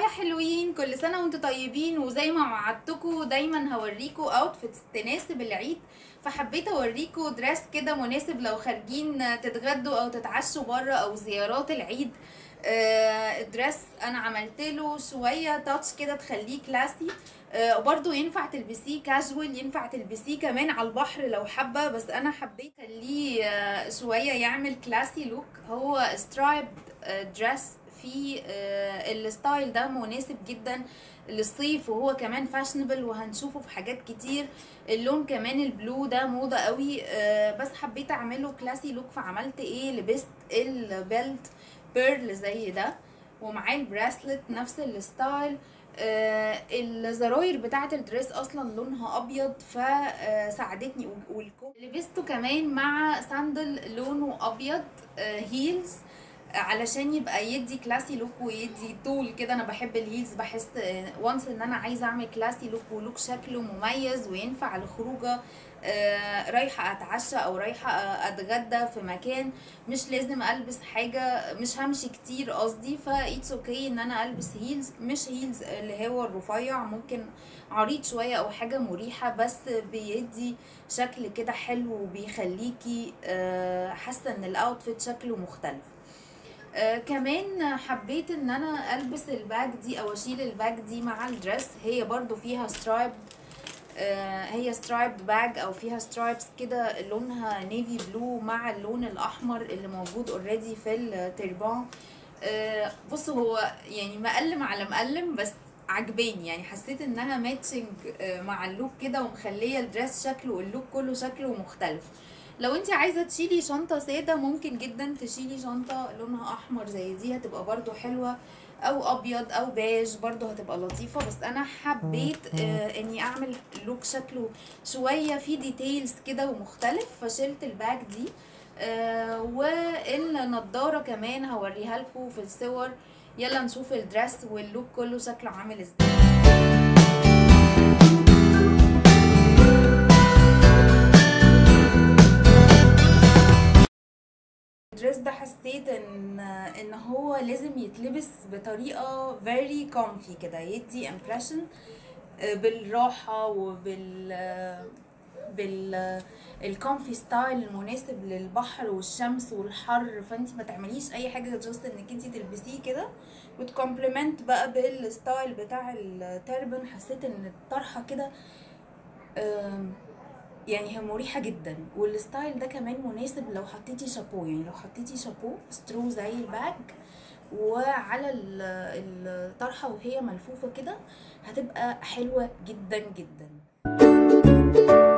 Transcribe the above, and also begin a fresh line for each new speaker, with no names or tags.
حلوين كل سنة وانتم طيبين وزي ما وعدتكم دايما هوريكم اوتفيتس تناسب العيد فحبيت اوريكم دريس كده مناسب لو خارجين تتغدوا او تتعشوا بره او زيارات العيد آه، الدريس انا عملت له شويه تاتش كده تخليه كلاسي آه، وبرضه ينفع تلبسيه كاجوال ينفع تلبسيه كمان على البحر لو حابه بس انا حبيت اخليه آه، شويه يعمل كلاسي لوك هو سترايب دريس في آه، الستايل ده مناسب جدا للصيف وهو كمان فاشنبل وهنشوفه في حاجات كتير اللون كمان البلو ده موضة قوي آه، بس حبيت اعمله كلاسي لوك فعملت ايه لبست البيلت بيرل زي ده ومعاه البراسلت نفس الستايل آه الزراير بتاعه الدريس اصلا لونها ابيض فساعدتني والكم لبسته كمان مع ساندل لونه ابيض آه هيلز علشان يبقى يدي كلاسي لوك ويدي طول كده انا بحب الهيلز بحس وانس ان انا عايزه اعمل كلاسي لوك ولوك شكله مميز وينفع لخروجه آه رايحه اتعشى او رايحه اتغدى في مكان مش لازم البس حاجه مش همشي كتير قصدي فايتس اوكي ان انا البس هيلز مش هيلز اللي هو الرفيع ممكن عريض شويه او حاجه مريحه بس بيدي شكل كده حلو وبيخليكي آه حاسه ان الاوتفيت شكله مختلف آه كمان حبيت ان انا البس الباج دي او اشيل الباج دي مع الدريس هي برضو فيها سترايب آه هي سترايب باج او فيها سترايبس كده لونها نيفي بلو مع اللون الاحمر اللي موجود اوريدي في التربان آه بصوا هو يعني مقلم على مقلم بس عجباني يعني حسيت انها ماتشنج مع اللوك كده ومخليه الدريس شكله اللوك كله شكله مختلف لو انت عايزه تشيلي شنطه ساده ممكن جدا تشيلي شنطه لونها احمر زي دي هتبقى برضو حلوه او ابيض او بيج برضو هتبقى لطيفه بس انا حبيت آه اني اعمل لوك شكله شويه فيه ديتيلز كده ومختلف فشلت الباك دي آه والنضاره كمان هوريها لكم في الصور يلا نشوف الدريس واللوك كله شكله عامل ازاي الدريس ده حسيت ان ان هو لازم يتلبس بطريقه very comfy كده يدي impression بالراحه وبال بال الكومفي ستايل المناسب للبحر والشمس والحر فانت ما تعمليش اي حاجه جاست انك انت تلبسيه كده وتكومبلمنت بقى بالستايل بتاع التربن حسيت ان الطرحه كده يعني هي مريحة جدا والستايل ده كمان مناسب لو حطيتي شابو يعني لو حطيتي شابو سترو زي الباج وعلى الطرحة وهي ملفوفة كده هتبقى حلوة جدا جدا